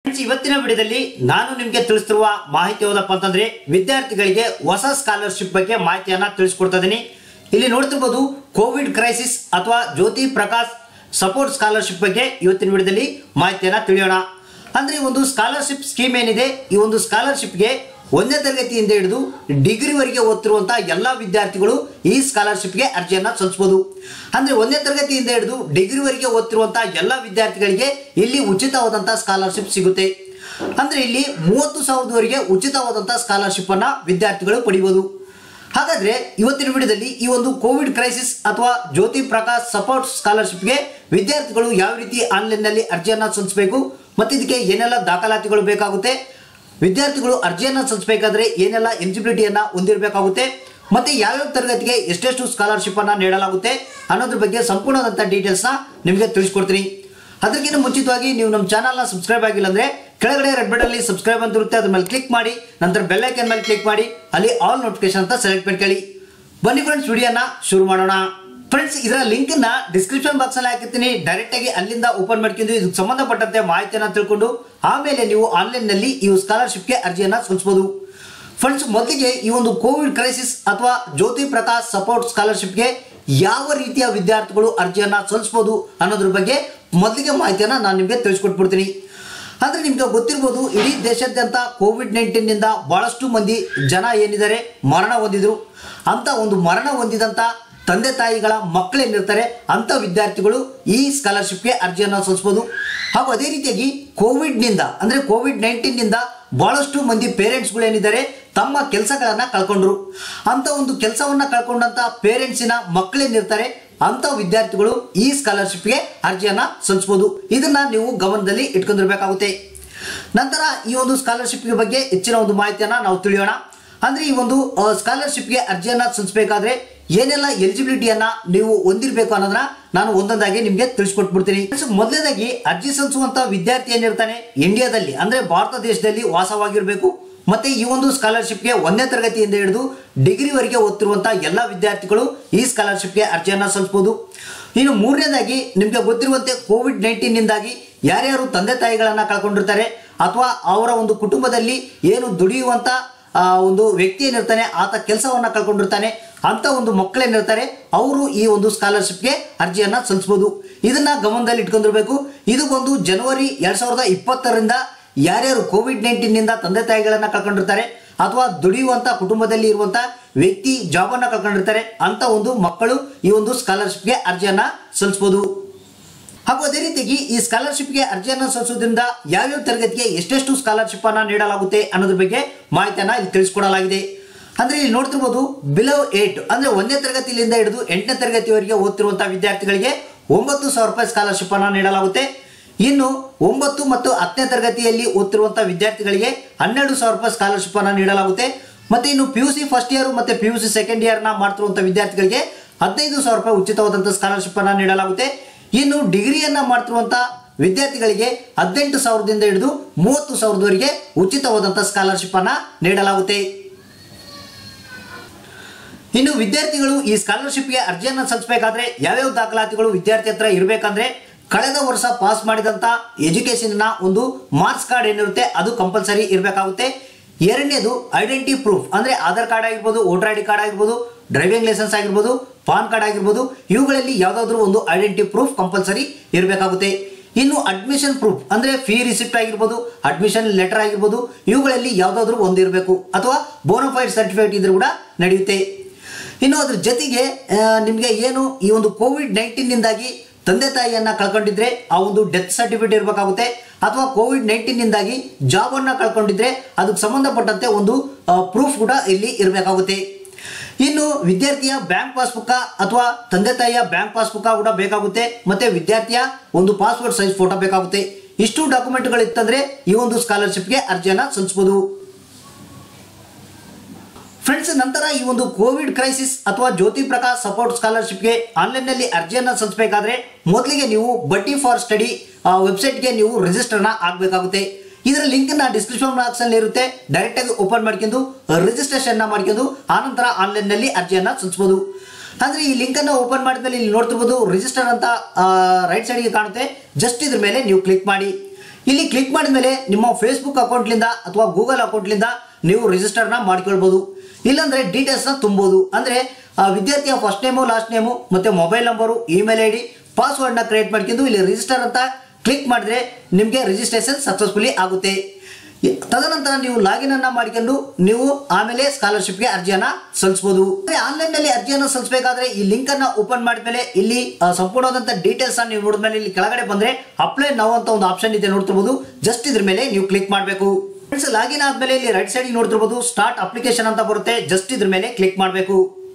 friends ಇವತ್ತಿನ ವಿಡಿಯೋದಲ್ಲಿ ನಾನು ನಿಮಗೆ ತಿಳಿಸ್ತಿರುವ ಮಾಹಿತಿ ಯಾವುದಪ್ಪ ಅಂತಂದ್ರೆ ವಿದ್ಯಾರ್ಥಿಗಳಿಗೆ ಹೊಸ ಸ್ಕಾಲರ್ಶಿಪ್ ಬಗ್ಗೆ ಮಾಹಿತಿಯನ್ನ ತಿಳಿಸ್ಕೊಡ್ತಾ ಇದ್ದೀನಿ ಇಲ್ಲಿ ನೋಡ್ತಿರ್ಬೋದು ಕೋವಿಡ್ ಕ್ರೈಸಿಸ್ ಅಥವಾ ಜ್ಯೋತಿ ಪ್ರಕಾಶ್ ಸಪೋರ್ಟ್ ಸ್ಕಾಲರ್ಶಿಪ್ ಬಗ್ಗೆ ಇವತ್ತಿನ ವಿಡಿಯೋದಲ್ಲಿ ಮಾಹಿತಿಯನ್ನ ತಿಳಿಯೋಣ ಅಂದ್ರೆ ಈ ಒಂದು ಸ್ಕಾಲರ್ಶಿಪ್ ಸ್ಕೀಮ್ ಏನಿದೆ ಈ ಒಂದು ಸ್ಕಾಲರ್ಶಿಪ್ಗೆ ಒಂದನೇ ತರಗತಿಯಿಂದ ಹಿಡಿದು ಡಿಗ್ರಿವರೆಗೆ ಓದ್ತಿರುವಂತಹ ಎಲ್ಲ ವಿದ್ಯಾರ್ಥಿಗಳು ಈ ಸ್ಕಾಲರ್ಶಿಪ್ಗೆ ಅರ್ಜಿಯನ್ನ ಸಲ್ಲಿಸಬಹುದು ಅಂದ್ರೆ ಒಂದನೇ ತರಗತಿಯಿಂದ ಹಿಡಿದು ಡಿಗ್ರಿವರೆಗೆ ಓದ್ತಿರುವಂತಹ ಎಲ್ಲ ವಿದ್ಯಾರ್ಥಿಗಳಿಗೆ ಇಲ್ಲಿ ಉಚಿತವಾದಂತಹ ಸ್ಕಾಲರ್ಶಿಪ್ ಸಿಗುತ್ತೆ ಅಂದ್ರೆ ಇಲ್ಲಿ ಮೂವತ್ತು ಸಾವಿರದವರೆಗೆ ಉಚಿತವಾದಂತಹ ಸ್ಕಾಲರ್ಶಿಪ್ ಅನ್ನ ವಿದ್ಯಾರ್ಥಿಗಳು ಪಡಿಬಹುದು ಹಾಗಾದ್ರೆ ಇವತ್ತಿನ ವಿಡಿಯೋದಲ್ಲಿ ಈ ಒಂದು ಕೋವಿಡ್ ಕ್ರೈಸಿಸ್ ಅಥವಾ ಜ್ಯೋತಿ ಪ್ರಕಾಶ್ ಸಪೋರ್ಟ್ ಸ್ಕಾಲರ್ಶಿಪ್ಗೆ ವಿದ್ಯಾರ್ಥಿಗಳು ಯಾವ ರೀತಿ ಆನ್ಲೈನ್ನಲ್ಲಿ ಅರ್ಜಿಯನ್ನ ಸಲ್ಲಿಸಬೇಕು ಮತ್ತು ಇದಕ್ಕೆ ಏನೆಲ್ಲ ದಾಖಲಾತಿಗಳು ಬೇಕಾಗುತ್ತೆ ವಿದ್ಯಾರ್ಥಿಗಳು ಅರ್ಜಿಯನ್ನು ಸಲ್ಲಿಸಬೇಕಾದ್ರೆ ಏನೆಲ್ಲ ಎಲಿಜಿಬಿಲಿಟಿಯನ್ನ ಹೊಂದಿರಬೇಕಾಗುತ್ತೆ ಮತ್ತೆ ಯಾವ್ಯಾವ ತರಗತಿಗೆ ಎಷ್ಟೆಷ್ಟು ಸ್ಕಾಲರ್ಶಿಪ್ ಅನ್ನ ನೀಡಲಾಗುತ್ತೆ ಅನ್ನೋದ್ರ ಬಗ್ಗೆ ಸಂಪೂರ್ಣವಾದಂಥ ಡೀಟೇಲ್ಸ್ನ ನಿಮಗೆ ತಿಳಿಸ್ಕೊಡ್ತೀನಿ ಅದಕ್ಕಿಂತ ಮುಂಚಿತವಾಗಿ ನೀವು ನಮ್ಮ ಚಾನಲ್ನ ಸಬ್ಸ್ಕ್ರೈಬ್ ಆಗಿಲ್ಲ ಅಂದ್ರೆ ಕೆಳಗಡೆ ರೆಡ್ ಬಟನ್ ಅಲ್ಲಿ ಸಬ್ಸ್ಕ್ರೈಬ್ ಅಂತ ಇರುತ್ತೆ ಅದ್ರ ಮೇಲೆ ಕ್ಲಿಕ್ ಮಾಡಿ ನಂತರ ಬೆಲ್ ಐಕನ್ ಮೇಲೆ ಕ್ಲಿಕ್ ಮಾಡಿ ಅಲ್ಲಿ ಆಲ್ ನೋಟಿಫಿಕೇಶನ್ ಅಂತ ಸೆಲೆಕ್ಟ್ ಮಾಡ್ಕೊಳ್ಳಿ ಬನ್ನಿ ಫ್ರೆಂಡ್ಸ್ ವಿಡಿಯೋನ ಶುರು ಮಾಡೋಣ ಫ್ರೆಂಡ್ಸ್ ಇದರ ಲಿಂಕ್ ನ ಡಿಸ್ಕ್ರಿಪ್ಷನ್ ಬಾಕ್ಸ್ ಅಲ್ಲಿ ಹಾಕಿರ್ತೀನಿ ಡೈರೆಕ್ಟ್ ಆಗಿ ಅಲ್ಲಿಂದ ಓಪನ್ ಮಾಡ್ಕೊಂಡು ಇದಕ್ಕೆ ಸಂಬಂಧಪಟ್ಟಂತೆ ಮಾಹಿತಿಯನ್ನ ತಿಳ್ಕೊಂಡು ಆಮೇಲೆ ನೀವು ಆನ್ಲೈನ್ ನಲ್ಲಿ ಈ ಸ್ಕಾಲರ್ಶಿಪ್ಗೆ ಅರ್ಜಿಯನ್ನ ಸಲ್ಲಿಸಬಹುದು ಫ್ರೆಂಡ್ಸ್ ಮೊದಲಿಗೆ ಈ ಒಂದು ಕೋವಿಡ್ ಕ್ರೈಸಿಸ್ ಅಥವಾ ಜ್ಯೋತಿ ಪ್ರಕಾಶ್ ಸಪೋರ್ಟ್ ಸ್ಕಾಲರ್ಶಿಪ್ಗೆ ಯಾವ ರೀತಿಯ ವಿದ್ಯಾರ್ಥಿಗಳು ಅರ್ಜಿಯನ್ನ ಸಲ್ಲಿಸಬಹುದು ಅನ್ನೋದ್ರ ಬಗ್ಗೆ ಮೊದಲಿಗೆ ಮಾಹಿತಿಯನ್ನ ನಾನು ನಿಮಗೆ ತಿಳಿಸ್ಕೊಟ್ಬಿಡ್ತೀನಿ ಅಂದ್ರೆ ನಿಮ್ಗೆ ಗೊತ್ತಿರ್ಬೋದು ಇಡೀ ದೇಶಾದ್ಯಂತ ಕೋವಿಡ್ ನೈನ್ಟೀನ್ನಿಂದ ಬಹಳಷ್ಟು ಮಂದಿ ಜನ ಏನಿದ್ದಾರೆ ಮರಣ ಹೊಂದಿದ್ರು ಅಂತ ಒಂದು ಮರಣ ಹೊಂದಿದಂತ ತಂದೆ ತಾಯಿಗಳ ಮಕ್ಕಳೇನಿರ್ತಾರೆ ಅಂತ ವಿದ್ಯಾರ್ಥಿಗಳು ಈ ಸ್ಕಾಲರ್ಶಿಪ್ಗೆ ಅರ್ಜಿಯನ್ನು ಸಲ್ಲಿಸಬಹುದು ಹಾಗೂ ಅದೇ ರೀತಿಯಾಗಿ ಕೋವಿಡ್ನಿಂದ ಅಂದರೆ ಕೋವಿಡ್ ನೈನ್ಟೀನ್ನಿಂದ ಬಹಳಷ್ಟು ಮಂದಿ ಪೇರೆಂಟ್ಸ್ಗಳು ಏನಿದ್ದಾರೆ ತಮ್ಮ ಕೆಲಸಗಳನ್ನು ಕಳ್ಕೊಂಡ್ರು ಅಂತ ಒಂದು ಕೆಲಸವನ್ನ ಕಳ್ಕೊಂಡಂತ ಪೇರೆಂಟ್ಸಿನ ಮಕ್ಕಳೇನಿರ್ತಾರೆ ಅಂತ ವಿದ್ಯಾರ್ಥಿಗಳು ಈ ಸ್ಕಾಲರ್ಶಿಪ್ಗೆ ಅರ್ಜಿಯನ್ನ ಸಲ್ಲಿಸಬಹುದು ಇದನ್ನ ನೀವು ಗಮನದಲ್ಲಿ ಇಟ್ಕೊಂಡಿರ್ಬೇಕಾಗುತ್ತೆ ನಂತರ ಈ ಒಂದು ಸ್ಕಾಲರ್ಶಿಪ್ಗೆ ಬಗ್ಗೆ ಹೆಚ್ಚಿನ ಒಂದು ಮಾಹಿತಿಯನ್ನ ನಾವು ತಿಳಿಯೋಣ ಅಂದ್ರೆ ಈ ಒಂದು ಸ್ಕಾಲರ್ಶಿಪ್ಗೆ ಅರ್ಜಿಯನ್ನ ಸಲ್ಲಿಸಬೇಕಾದ್ರೆ ಏನೆಲ್ಲ ಎಲಿಜಿಬಿಲಿಟಿಯನ್ನ ನೀವು ಹೊಂದಿರಬೇಕು ಅನ್ನೋದನ್ನ ನಾನು ಒಂದೊಂದಾಗಿ ನಿಮಗೆ ತಿಳಿಸ್ಕೊಟ್ಬಿಡ್ತೀನಿ ಮೊದಲನೇದಾಗಿ ಅರ್ಜಿ ಸಲ್ಲಿಸುವಂತ ವಿದ್ಯಾರ್ಥಿ ಏನಿರ್ತಾನೆ ಇಂಡಿಯಾದಲ್ಲಿ ಅಂದ್ರೆ ಭಾರತ ದೇಶದಲ್ಲಿ ವಾಸವಾಗಿರಬೇಕು ಮತ್ತೆ ಈ ಒಂದು ಸ್ಕಾಲರ್ಶಿಪ್ಗೆ ಒಂದನೇ ತರಗತಿಯಿಂದ ಹಿಡಿದು ಡಿಗ್ರಿವರೆಗೆ ಓದ್ತಿರುವಂತಹ ಎಲ್ಲ ವಿದ್ಯಾರ್ಥಿಗಳು ಈ ಸ್ಕಾಲರ್ಶಿಪ್ಗೆ ಅರ್ಜಿಯನ್ನ ಸಲ್ಲಿಸಬಹುದು ಇನ್ನು ಮೂರನೇದಾಗಿ ನಿಮಗೆ ಗೊತ್ತಿರುವಂತೆ ಕೋವಿಡ್ ನೈನ್ಟೀನ್ನಿಂದಾಗಿ ಯಾರ್ಯಾರು ತಂದೆ ತಾಯಿಗಳನ್ನ ಕಳ್ಕೊಂಡಿರ್ತಾರೆ ಅಥವಾ ಅವರ ಒಂದು ಕುಟುಂಬದಲ್ಲಿ ಏನು ದುಡಿಯುವಂತ ಆ, ಒಂದು ವ್ಯಕ್ತಿ ಏನಿರ್ತಾನೆ ಆತ ಕೆಲಸವನ್ನ ಕಳ್ಕೊಂಡಿರ್ತಾನೆ ಅಂತ ಒಂದು ಮಕ್ಕಳೇನಿರ್ತಾರೆ ಅವರು ಈ ಒಂದು ಸ್ಕಾಲರ್ಶಿಪ್ಗೆ ಅರ್ಜಿಯನ್ನ ಸಲ್ಲಿಸಬಹುದು ಇದನ್ನ ಗಮನದಲ್ಲಿ ಇಟ್ಕೊಂಡಿರ್ಬೇಕು ಇದು ಒಂದು ಜನವರಿ ಎರಡ್ ಸಾವಿರದ ಇಪ್ಪತ್ತರಿಂದ ಯಾರ್ಯಾರು ಕೋವಿಡ್ ನೈನ್ಟೀನ್ನಿಂದ ತಂದೆ ತಾಯಿಗಳನ್ನ ಕಳ್ಕೊಂಡಿರ್ತಾರೆ ಅಥವಾ ದುಡಿಯುವಂತ ಕುಟುಂಬದಲ್ಲಿ ಇರುವಂತ ವ್ಯಕ್ತಿ ಜಾಬನ್ನ ಕಳ್ಕೊಂಡಿರ್ತಾರೆ ಅಂತ ಒಂದು ಮಕ್ಕಳು ಈ ಒಂದು ಸ್ಕಾಲರ್ಶಿಪ್ಗೆ ಅರ್ಜಿಯನ್ನ ಸಲ್ಲಿಸಬಹುದು ಹಾಗೂ ಅದೇ ರೀತಿಯಾಗಿ ಈ ಸ್ಕಾಲರ್ಶಿಪ್ಗೆ ಅರ್ಜಿಯನ್ನು ಸಲ್ಲಿಸೋದ್ರಿಂದ ಯಾವ್ಯಾವ ತರಗತಿಗೆ ಎಷ್ಟೆಷ್ಟು ಸ್ಕಾಲರ್ಶಿಪ್ ಅನ್ನ ನೀಡಲಾಗುತ್ತೆ ಅನ್ನೋದ್ರ ಬಗ್ಗೆ ಮಾಹಿತಿಯನ್ನ ಇಲ್ಲಿ ತಿಳಿಸ್ಕೊಡಲಾಗಿದೆ ಅಂದ್ರೆ ಇಲ್ಲಿ ನೋಡ್ತಿರ್ಬೋದು ಬಿಲೋ ಏಟ್ ಅಂದ್ರೆ ಒಂದನೇ ತರಗತಿಯಿಂದ ಹಿಡಿದು ಎಂಟನೇ ತರಗತಿವರೆಗೆ ಓದ್ತಿರುವಂತಹ ವಿದ್ಯಾರ್ಥಿಗಳಿಗೆ ಒಂಬತ್ತು ಸಾವಿರ ರೂಪಾಯಿ ಸ್ಕಾಲರ್ಶಿಪ್ ಅನ್ನ ನೀಡಲಾಗುತ್ತೆ ಇನ್ನು ಒಂಬತ್ತು ಮತ್ತು ಹತ್ತನೇ ತರಗತಿಯಲ್ಲಿ ಓದ್ತಿರುವಂತಹ ವಿದ್ಯಾರ್ಥಿಗಳಿಗೆ ಹನ್ನೆರಡು ಸಾವಿರ ರೂಪಾಯಿ ಸ್ಕಾಲರ್ಶಿಪ್ ಅನ್ನ ನೀಡಲಾಗುತ್ತೆ ಮತ್ತೆ ಇನ್ನು P U C first year ಮತ್ತೆ P U C second year ನ ಮಾಡ್ತಿರುವಂತಹ ವಿದ್ಯಾರ್ಥಿಗಳಿಗೆ ಹದಿನೈದು ಸಾವಿರ ರೂಪಾಯಿ ಉಚಿತವಾದಂತಹ ಸ್ಕಾಲರ್ಶಿಪ್ ಅನ್ನ ನೀಡಲಾಗುತ್ತೆ ಇನ್ನು ಡಿಗ್ರಿಯನ್ನ ಮಾಡ್ತಿರುವಂತಹ ವಿದ್ಯಾರ್ಥಿಗಳಿಗೆ ಹದಿನೆಂಟು ಸಾವಿರದಿಂದ ಹಿಡಿದು ಮೂವತ್ತು ಸಾವಿರದವರೆಗೆ ಉಚಿತವಾದಂತಹ ಸ್ಕಾಲರ್ಶಿಪ್ ಅನ್ನ ನೀಡಲಾಗುತ್ತೆ ಇನ್ನು ವಿದ್ಯಾರ್ಥಿಗಳು ಈ ಸ್ಕಾಲರ್ಶಿಪ್ಗೆ ಅರ್ಜಿಯನ್ನು ಸಲ್ಲಿಸಬೇಕಾದ್ರೆ ಯಾವ್ಯಾವ ದಾಖಲಾತಿಗಳು ವಿದ್ಯಾರ್ಥಿ ಹತ್ರ ಇರಬೇಕಂದ್ರೆ ಕಳೆದ ವರ್ಷ ಪಾಸ್ ಮಾಡಿದಂತ ಎಜುಕೇಶನ್ನ ಒಂದು ಮಾರ್ಕ್ಸ್ ಕಾರ್ಡ್ ಏನಿರುತ್ತೆ ಅದು ಕಂಪಲ್ಸರಿ ಇರಬೇಕಾಗುತ್ತೆ ಎರಡನೇದು ಐಡೆಂಟಿ ಪ್ರೂಫ್ ಅಂದ್ರೆ ಆಧಾರ್ ಕಾರ್ಡ್ ಆಗಿರ್ಬೋದು ವೋಟರ್ ಐ ಡಿ ಕಾರ್ಡ್ ಆಗಿರ್ಬೋದು ಡ್ರೈವಿಂಗ್ ಲೈಸೆನ್ಸ್ ಆಗಿರ್ಬೋದು ಪಾನ್ ಕಾರ್ಡ್ ಆಗಿರ್ಬೋದು ಇವುಗಳಲ್ಲಿ ಯಾವುದಾದ್ರೂ ಒಂದು ಐಡೆಂಟಿ ಪ್ರೂಫ್ ಕಂಪಲ್ಸರಿ ಇರಬೇಕಾಗುತ್ತೆ ಇನ್ನು ಅಡ್ಮಿಷನ್ ಪ್ರೂಫ್ ಅಂದ್ರೆ ಫೀ ರಿಸಿಪ್ಟ್ ಆಗಿರ್ಬೋದು ಅಡ್ಮಿಷನ್ ಲೆಟರ್ ಆಗಿರ್ಬೋದು ಇವುಗಳಲ್ಲಿ ಯಾವುದಾದ್ರೂ ಒಂದು ಇರಬೇಕು ಅಥವಾ ಬೋನಫೈಡ್ ಸರ್ಟಿಫಿಕೇಟ್ ಇದ್ರೂ ಕೂಡ ನಡೆಯುತ್ತೆ ಇನ್ನು ಅದ್ರ ಜೊತೆಗೆ ನಿಮಗೆ ಏನು ಈ ಒಂದು ಕೋವಿಡ್ ನೈನ್ಟೀನ್ನಿಂದಾಗಿ ತಂದೆ ತಾಯಿಯನ್ನ ಕಳ್ಕೊಂಡಿದ್ರೆ ಆ ಒಂದು ಡೆತ್ ಸರ್ಟಿಫಿಕೇಟ್ ಇರಬೇಕಾಗುತ್ತೆ ಅಥವಾ ಕೋವಿಡ್ ನೈನ್ಟೀನ್ನಿಂದಾಗಿ ಜಾಬನ್ನು ಕಳ್ಕೊಂಡಿದ್ರೆ ಅದಕ್ಕೆ ಸಂಬಂಧಪಟ್ಟಂತೆ ಒಂದು ಪ್ರೂಫ್ ಕೂಡ ಇಲ್ಲಿ ಇರಬೇಕಾಗುತ್ತೆ ಇನ್ನು ವಿದ್ಯಾರ್ಥಿಯ ಬ್ಯಾಂಕ್ ಪಾಸ್ಬುಕ್ ಅಥವಾ ತಂದೆ ತಾಯಿಯ ಬ್ಯಾಂಕ್ ಪಾಸ್ಬುಕ್ ಕೂಡ ಬೇಕಾಗುತ್ತೆ ಮತ್ತೆ ವಿದ್ಯಾರ್ಥಿಯ ಒಂದು ಪಾಸ್ಪೋರ್ಟ್ ಸೈಜ್ ಫೋಟೋ ಬೇಕಾಗುತ್ತೆ ಇಷ್ಟು ಡಾಕ್ಯುಮೆಂಟ್ಗಳು ಇತ್ತಂದ್ರೆ ಈ ಒಂದು ಸ್ಕಾಲರ್ಶಿಪ್ಗೆ ಅರ್ಜಿಯನ್ನ ಸಲ್ಲಿಸಬಹುದು ಫ್ರೆಂಡ್ಸ್ ನಂತರ ಈ ಒಂದು ಕೋವಿಡ್ ಕ್ರೈಸಿಸ್ ಅಥವಾ ಜ್ಯೋತಿ ಪ್ರಕಾಶ್ ಸಪೋರ್ಟ್ ಸ್ಕಾಲರ್ಶಿಪ್ಗೆ ಆನ್ಲೈನ್ನಲ್ಲಿ ಅರ್ಜಿಯನ್ನು ಸಲ್ಲಿಸಬೇಕಾದ್ರೆ ಮೊದಲಿಗೆ ನೀವು ಬಟ್ಟಿ ಫಾರ್ ಸ್ಟಡಿ ವೆಬ್ಸೈಟ್ಗೆ ನೀವು ರಿಜಿಸ್ಟರ್ನ ಆಗಬೇಕಾಗುತ್ತೆ ಇದರ ಲಿಂಕ್ ನ ಡಿಸ್ಕ್ರಿಪ್ಷನ್ ಬಾಕ್ಸ್ ಅಲ್ಲಿ ಇರುತ್ತೆ ಡೈರೆಕ್ಟ್ ಆಗಿ ಓಪನ್ ಮಾಡ್ಕೊಂಡು ರಿಜಿಸ್ಟ್ರೇಷನ್ ಮಾಡ್ಕೊಂಡು ಆನಂತರ ಆನ್ಲೈನ್ ನಲ್ಲಿ ಅರ್ಜಿಯನ್ನ ಸಲ್ಲಿಸಬಹುದು ಅಂದ್ರೆ ಈ ಲಿಂಕ್ ಅನ್ನ ಓಪನ್ ಮಾಡಿದ್ಮೇಲೆ ಇಲ್ಲಿ ನೋಡ್ತಿರ್ಬೋದು ರಿಜಿಸ್ಟರ್ ಅಂತ ರೈಟ್ ಸೈಡ್ಗೆ ಕಾಣುತ್ತೆ ಜಸ್ಟ್ ಇದ್ರ ಮೇಲೆ ನೀವು ಕ್ಲಿಕ್ ಮಾಡಿ ಇಲ್ಲಿ ಕ್ಲಿಕ್ ಮಾಡಿದ ಮೇಲೆ ನಿಮ್ಮ ಫೇಸ್ಬುಕ್ ಅಕೌಂಟ್ಲಿಂದ ಅಥವಾ ಗೂಗಲ್ ಅಕೌಂಟ್ಲಿಂದ ನೀವು ರಿಜಿಸ್ಟರ್ನ ಮಾಡ್ಕೊಳ್ಬೋದು ಇಲ್ಲಾಂದ್ರೆ ಡೀಟೇಲ್ಸ್ನ ತುಂಬೋದು ಅಂದರೆ ಆ ವಿದ್ಯಾರ್ಥಿಯ ಫಸ್ಟ್ ನೇಮು ಲಾಸ್ಟ್ ನೇಮು ಮತ್ತು mobile number email I D ಪಾಸ್ವರ್ಡ್ನ ಕ್ರಿಯೇಟ್ ಮಾಡ್ಕೊಂಡು ಇಲ್ಲಿ ರಿಜಿಸ್ಟರ್ ಅಂತ ಕ್ಲಿಕ್ ಮಾಡಿದ್ರೆ ನಿಮಗೆ ರಿಜಿಸ್ಟ್ರೇಷನ್ ಸಕ್ಸಸ್ಫುಲಿ ಆಗುತ್ತೆ ತದನಂತರ ನೀವು ಲಾಗಿನ್ ಅನ್ನ ಮಾಡಿಕೊಂಡು ನೀವು ಆಮೇಲೆ ಸ್ಕಾಲರ್ಶಿಪ್ಗೆ ಅರ್ಜಿಯನ್ನ ಸಲ್ಲಿಸಬಹುದು ಆನ್ಲೈನ್ ನಲ್ಲಿ ಅರ್ಜಿಯನ್ನು ಸಲ್ಲಿಸಬೇಕಾದ್ರೆ ಈ ಲಿಂಕ್ ಅನ್ನ ಓಪನ್ ಮಾಡಿದ್ಮೇಲೆ ಇಲ್ಲಿ ಆ, ಸಂಪೂರ್ಣವಾದಂತ ಡೀಟೇಲ್ಸ್ ಅನ್ನ ನೀವು ನೋಡಿದ್ಮೇಲೆ ಇಲ್ಲಿ ಕೆಳಗಡೆ ಬಂದ್ರೆ ಅಪ್ಲೈ ನಾವು ಅಂತ ಒಂದು ಆಪ್ಷನ್ ಇದೆ ನೋಡ್ತಿರ್ಬೋದು ಜಸ್ಟ್ ಇದ್ರ ಮೇಲೆ ನೀವು ಕ್ಲಿಕ್ ಮಾಡಬೇಕು ಫ್ರೆಂಡ್ಸ್ ಲಾಗಿನ್ ಆದ್ಮೇಲೆ ಇಲ್ಲಿ ರೈಟ್ ಸೈಡ್ ನೋಡ್ತಿರ್ಬೋದು ಸ್ಟಾರ್ಟ್ ಅಪ್ಲಿಕೇಶನ್ ಅಂತ ಬರುತ್ತೆ ಜಸ್ಟ್ ಇದ್ರ ಮೇಲೆ ಕ್ಲಿಕ್ ಮಾಡಬೇಕು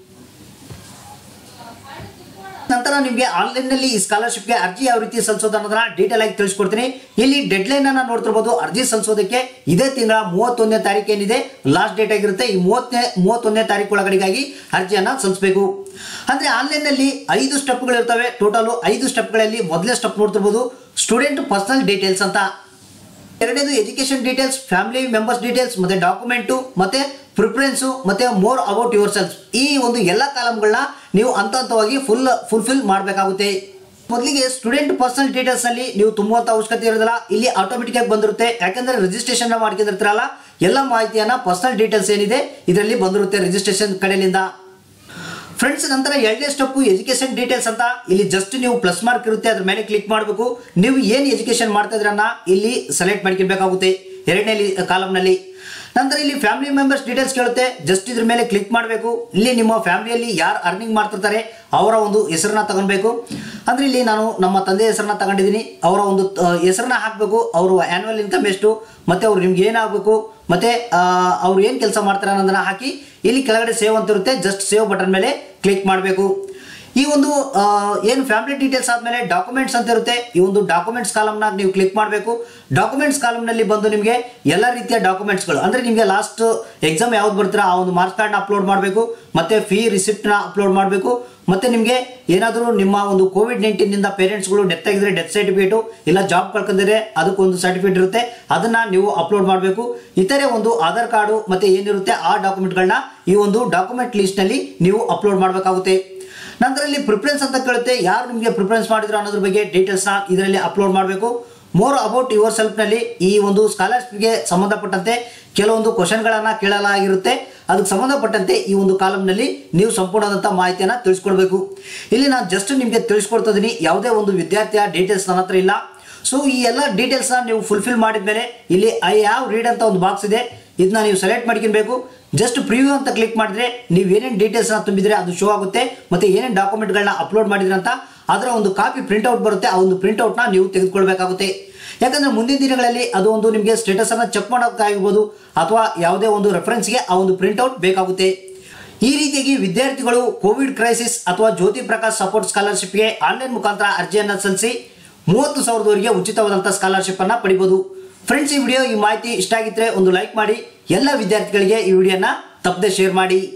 ನಂತರ ನಿಮಗೆ ಆನ್ಲೈನ್ ನಲ್ಲಿ ಈ ಸ್ಕಾಲರ್ಶಿಪ್ಗೆ ಅರ್ಜಿ ಯಾವ ರೀತಿ ಸಲ್ಲಿಸೋದು ಅನ್ನೋದನ್ನ ಡೀಟೇಲ್ ಆಗಿ ತಿಳಿಸ್ಕೊಡ್ತೀನಿ ಇಲ್ಲಿ ಡೆಡ್ ಲೈನ್ ಅನ್ನ ನೋಡ್ತಿರ್ಬೋದು ಅರ್ಜಿ ಸಲ್ಲಿಸೋದಕ್ಕೆ ಇದೇ ತಿಂಗಳ ಮೂವತ್ತೊಂದನೇ ತಾರೀಕು ಏನಿದೆ ಲಾಸ್ಟ್ ಡೇಟ್ ಆಗಿರುತ್ತೆ ಈ ಮೂವತ್ತನೇ ಮೂವತ್ತೊಂದನೇ ತಾರೀಕು ಒಳಗಡೆಗಾಗಿ ಅರ್ಜಿಯನ್ನ ಸಲ್ಲಿಸಬೇಕು ಅಂದ್ರೆ ಆನ್ಲೈನ್ ನಲ್ಲಿ ಐದು ಸ್ಟೆಪ್ಗಳು ಇರ್ತವೆ ಟೋಟಲ್ ಐದು ಸ್ಟೆಪ್ಗಳಲ್ಲಿ ಮೊದಲನೇ ಸ್ಟೆಪ್ ನೋಡ್ತಿರ್ಬೋದು ಸ್ಟೂಡೆಂಟ್ ಪರ್ಸನಲ್ ಡೀಟೇಲ್ಸ್ ಅಂತ ಎರಡನೇದು education details family members details ಮತ್ತೆ ಡಾಕ್ಯುಮೆಂಟು ಮತ್ತೆ ಪ್ರಿಫರೆನ್ಸು ಮತ್ತೆ ಮೋರ್ ಅಬೌಟ್ ಯುವರ್ ಸೆಲ್ಫ್ ಈ ಒಂದು ಎಲ್ಲ ಕಾಲಮ್ಗಳನ್ನ ನೀವು ಹಂತ ಹಂತವಾಗಿ ಫುಲ್ ಫುಲ್ಫಿಲ್ ಮಾಡಬೇಕಾಗುತ್ತೆ ಮೊದಲಿಗೆ ಸ್ಟೂಡೆಂಟ್ ಪರ್ಸನಲ್ ಡೀಟೇಲ್ಸ್ ಅಲ್ಲಿ ನೀವು ತುಂಬುವಂತ ಅವಶ್ಯಕತೆ ಇರೋದಿಲ್ಲ ಇಲ್ಲಿ ಆಟೋಮೆಟಿಕ್ ಆಗಿ ಬಂದಿರುತ್ತೆ ಯಾಕಂದ್ರೆ ರಿಜಿಸ್ಟ್ರೇಷನ್ ಮಾಡ್ಕೊಂಡಿರ್ತೀರಲ್ಲ ಎಲ್ಲ ಮಾಹಿತಿಯನ್ನ ಪರ್ಸನಲ್ ಡೀಟೇಲ್ಸ್ ಏನಿದೆ ಇದರಲ್ಲಿ ಬಂದಿರುತ್ತೆ ರಿಜಿಸ್ಟ್ರೇಷನ್ ಕಡೆಯಿಂದ ಫ್ರೆಂಡ್ಸ್ ನಂತರ ಎರಡನೇ ಸ್ಟೆಪ್ ಎಜುಕೇಶನ್ ಡೀಟೇಲ್ಸ್ ಅಂತ ಇಲ್ಲಿ ಜಸ್ಟ್ ನೀವು ಪ್ಲಸ್ ಮಾರ್ಕ್ ಇರುತ್ತೆ ಅದ್ರ ಮೇಲೆ ಕ್ಲಿಕ್ ಮಾಡಬೇಕು ನೀವು ಏನು ಎಜುಕೇಶನ್ ಮಾಡ್ತಾ ಇದ್ರನ್ನ ಇಲ್ಲಿ ಸೆಲೆಕ್ಟ್ ಮಾಡ್ಕೊಬೇಕಾಗುತ್ತೆ ಎರಡನೇ ಕಾಲಮ್ನಲ್ಲಿ ನಂತರ ಇಲ್ಲಿ ಫ್ಯಾಮಿಲಿ ಮೆಂಬರ್ಸ್ ಡೀಟೇಲ್ಸ್ ಕೇಳುತ್ತೆ ಜಸ್ಟ್ ಇದ್ರ ಮೇಲೆ ಕ್ಲಿಕ್ ಮಾಡಬೇಕು ಇಲ್ಲಿ ನಿಮ್ಮ ಫ್ಯಾಮಿಲಿಯಲ್ಲಿ ಯಾರು ಅರ್ನಿಂಗ್ ಮಾಡ್ತಿರ್ತಾರೆ ಅವರ ಒಂದು ಹೆಸರನ್ನ ತಗೊಳ್ಬೇಕು ಅಂದ್ರೆ ಇಲ್ಲಿ ನಾನು ನಮ್ಮ ತಂದೆ ಹೆಸರನ್ನ ತಗೊಂಡಿದ್ದೀನಿ ಅವರ ಒಂದು ಹೆಸರನ್ನ ಹಾಕಬೇಕು ಅವರು ಆ್ಯನ್ಯುವಲ್ ಇನ್ಕಮ್ ಎಷ್ಟು ಮತ್ತೆ ಅವ್ರು ನಿಮ್ಗೆ ಏನಾಗಬೇಕು ಮತ್ತೆ ಆ, ಅವ್ರು ಏನು ಕೆಲಸ ಮಾಡ್ತಾರೆ ಅನ್ನೋದನ್ನ ಹಾಕಿ ಇಲ್ಲಿ ಕೆಳಗಡೆ ಸೇವ್ ಅಂತ ಇರುತ್ತೆ ಜಸ್ಟ್ ಸೇವ್ ಬಟನ್ ಮೇಲೆ ಕ್ಲಿಕ್ ಮಾಡಬೇಕು ಈ ಒಂದು ಆ, ಏನು ಫ್ಯಾಮಿಲಿ ಡೀಟೇಲ್ಸ್ ಆದಮೇಲೆ ಡಾಕ್ಯುಮೆಂಟ್ಸ್ ಅಂತ ಇರುತ್ತೆ ಈ ಒಂದು ಡಾಕ್ಯುಮೆಂಟ್ಸ್ ಕಾಲಮ್ನ ನೀವು ಕ್ಲಿಕ್ ಮಾಡಬೇಕು ಡಾಕ್ಯುಮೆಂಟ್ಸ್ ಕಾಲಮ್ನಲ್ಲಿ ಬಂದು ನಿಮಗೆ ಎಲ್ಲ ರೀತಿಯ ಡಾಕ್ಯುಮೆಂಟ್ಸ್ಗಳು ಅಂದರೆ ನಿಮಗೆ ಲಾಸ್ಟ್ ಎಕ್ಸಾಮ್ ಯಾವ್ದು ಬರ್ತೀರಾ ಆ ಒಂದು ಮಾರ್ಕ್ಸ್ ಕಾರ್ಡ್ನ ಅಪ್ಲೋಡ್ ಮಾಡಬೇಕು ಮತ್ತೆ ಫೀ ರಿಸಿಪ್ಟ್ನ ಅಪ್ಲೋಡ್ ಮಾಡಬೇಕು ಮತ್ತೆ ನಿಮಗೆ ಏನಾದರೂ ನಿಮ್ಮ ಒಂದು ಕೋವಿಡ್ ನೈನ್ಟೀನಿಂದ ಪೇರೆಂಟ್ಸ್ಗಳು ಡೆತ್ ಆಗಿದ್ರೆ ಡೆತ್ ಸರ್ಟಿಫಿಕೇಟು ಇಲ್ಲ ಜಾಬ್ ಕಳ್ಕೊಂಡಿದ್ರೆ ಅದಕ್ಕೊಂದು ಸರ್ಟಿಫಿಕೇಟ್ ಇರುತ್ತೆ ಅದನ್ನ ನೀವು ಅಪ್ಲೋಡ್ ಮಾಡಬೇಕು ಇತರೆ ಒಂದು ಆಧಾರ್ ಕಾರ್ಡು ಮತ್ತೆ ಏನಿರುತ್ತೆ ಆ ಡಾಕ್ಯುಮೆಂಟ್ಗಳನ್ನ ಈ ಒಂದು ಡಾಕ್ಯುಮೆಂಟ್ ಲಿಸ್ಟ್ನಲ್ಲಿ ನೀವು ಅಪ್ಲೋಡ್ ಮಾಡಬೇಕಾಗುತ್ತೆ ನಂತರ ಇಲ್ಲಿ ಪ್ರಿಫರೆನ್ಸ್ ಅಂತ ಕೇಳುತ್ತೆ ಯಾರು ನಿಮಗೆ ಪ್ರಿಫರೆನ್ಸ್ ಮಾಡಿದ್ರು ಅನ್ನೋದ್ರ ಬಗ್ಗೆ ಡೀಟೇಲ್ಸ್ನ ಇದರಲ್ಲಿ ಅಪ್ಲೋಡ್ ಮಾಡಬೇಕು ಮೋರ್ ಅಬೌಟ್ ಯುವರ್ ಸೆಲ್ಫ್ನಲ್ಲಿ ಈ ಒಂದು ಸ್ಕಾಲರ್ಶಿಪ್ಗೆ ಸಂಬಂಧಪಟ್ಟಂತೆ ಕೆಲವೊಂದು ಕ್ವಶನ್ಗಳನ್ನು ಕೇಳಲಾಗಿರುತ್ತೆ ಅದಕ್ಕೆ ಸಂಬಂಧಪಟ್ಟಂತೆ ಈ ಒಂದು ಕಾಲಮ್ನಲ್ಲಿ ನೀವು ಸಂಪೂರ್ಣವಾದಂಥ ಮಾಹಿತಿಯನ್ನು ತಿಳಿಸ್ಕೊಡ್ಬೇಕು ಇಲ್ಲಿ ನಾನು ಜಸ್ಟ್ ನಿಮಗೆ ತಿಳಿಸ್ಕೊಡ್ತಾ ಇದ್ದೀನಿ ಯಾವುದೇ ಒಂದು ವಿದ್ಯಾರ್ಥಿಯ ಡೀಟೇಲ್ಸ್ ನನ್ನ ಹತ್ರ ಇಲ್ಲ ಸೊ ಈ ಎಲ್ಲ ಡೀಟೇಲ್ಸ್ನ ನೀವು ಫುಲ್ಫಿಲ್ ಮಾಡಿದ್ಮೇಲೆ ಇಲ್ಲಿ ಐ ಹ್ಯಾವ್ ರೀಡ್ ಅಂತ ಒಂದು ಬಾಕ್ಸ್ ಇದೆ ಇದನ್ನ ನೀವು ಸೆಲೆಕ್ಟ್ ಮಾಡ್ಕೊಬೇಕು ಜಸ್ಟ್ ಪ್ರಿವ್ಯೂ ಅಂತ ಕ್ಲಿಕ್ ಮಾಡಿದ್ರೆ ನೀವು ಏನೇನು ಡೀಟೇಲ್ಸ್ನ ತುಂಬಿದ್ರೆ ಅದು ಶೋ ಆಗುತ್ತೆ ಮತ್ತೆ ಏನೇನು ಡಾಕ್ಯುಮೆಂಟ್ಗಳನ್ನ ಅಪ್ಲೋಡ್ ಮಾಡಿದ್ರೆ ಅಂತ ಅದರ ಒಂದು ಕಾಪಿ ಪ್ರಿಂಟ್ಔಟ್ ಬರುತ್ತೆ ಆ ಒಂದು ಪ್ರಿಂಟ್ಔಟ್ನ ನೀವು ತೆಗೆದುಕೊಳ್ಬೇಕಾಗುತ್ತೆ ಯಾಕಂದ್ರೆ ಮುಂದಿನ ದಿನಗಳಲ್ಲಿ ಅದು ಒಂದು ನಿಮಗೆ ಸ್ಟೇಟಸ್ ಅನ್ನ ಚೆಕ್ ಮಾಡೋಕ್ಕಾಗಿರ್ಬೋದು ಅಥವಾ ಯಾವುದೇ ಒಂದು ರೆಫರೆನ್ಸ್ಗೆ ಆ ಒಂದು ಪ್ರಿಂಟ್ಔಟ್ ಬೇಕಾಗುತ್ತೆ ಈ ರೀತಿಯಾಗಿ ವಿದ್ಯಾರ್ಥಿಗಳು ಕೋವಿಡ್ ಕ್ರೈಸಿಸ್ ಅಥವಾ ಜ್ಯೋತಿ ಪ್ರಕಾಶ್ ಸಪೋರ್ಟ್ ಸ್ಕಾಲರ್ಶಿಪ್ಗೆ ಆನ್ಲೈನ್ ಮುಖಾಂತರ ಅರ್ಜಿಯನ್ನು ಸಲ್ಲಿಸಿ ಮೂವತ್ತು ಸಾವಿರದವರೆಗೆ ಉಚಿತವಾದಂಥ ಸ್ಕಾಲರ್ಶಿಪ್ ಅನ್ನ ಪಡಿಬಹುದು ಫ್ರೆಂಡ್ಸ್ ಈ ವಿಡಿಯೋ ಈ ಮಾಹಿತಿ ಇಷ್ಟ ಆಗಿದ್ರೆ ಒಂದು ಲೈಕ್ ಮಾಡಿ ಎಲ್ಲ ವಿದ್ಯಾರ್ಥಿಗಳಿಗೆ ಈ ವಿಡಿಯೋನ ತಪ್ಪದೆ ಶೇರ್ ಮಾಡಿ